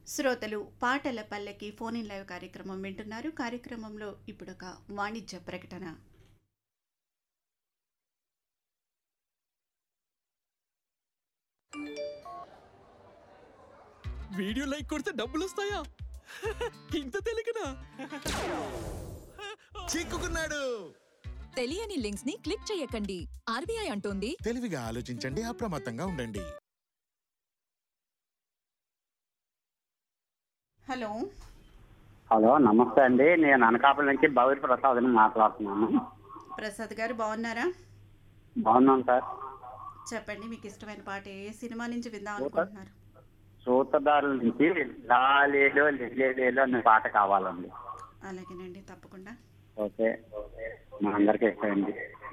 శ్రోతలు పాటల పల్లెకి phone in live కార్యక్రమం వింటున్నారు కార్యక్రమంలో ఇప్పుడొక వాణిజ్య ప్రకటన వీడియో లైక్ కొడితే డబ్బులు వస్తాయా ఇంత తెలియకనా చిక్కుకున్నాడు తెలియని లింక్స్ ని క్లిక్ చేయకండి ఆర్బీఐ అంటోంది తెలివిగా ఆలోచించండి అప్రమత్తంగా ఉండండి హలో హలో నమస్తే అండి నేను అనకాపల్లి నుంచి భవిర్ ప్రసాద్ని మాట్లాడుతున్నాను ప్రసాద్ గారు బాగున్నారా బాగున్నాను సార్ చెప్పండి మీకు ఇష్టమైన పాట ఏ సినిమా నుంచి విందాం అనుకుంటున్నారు సూత్రధారుల నుంచి లాలేలో లేలేలో అనే పాట కావాలండి అలాగేనండి తప్పకుండా ఓకే మా అందరికీ ఇష్టమండి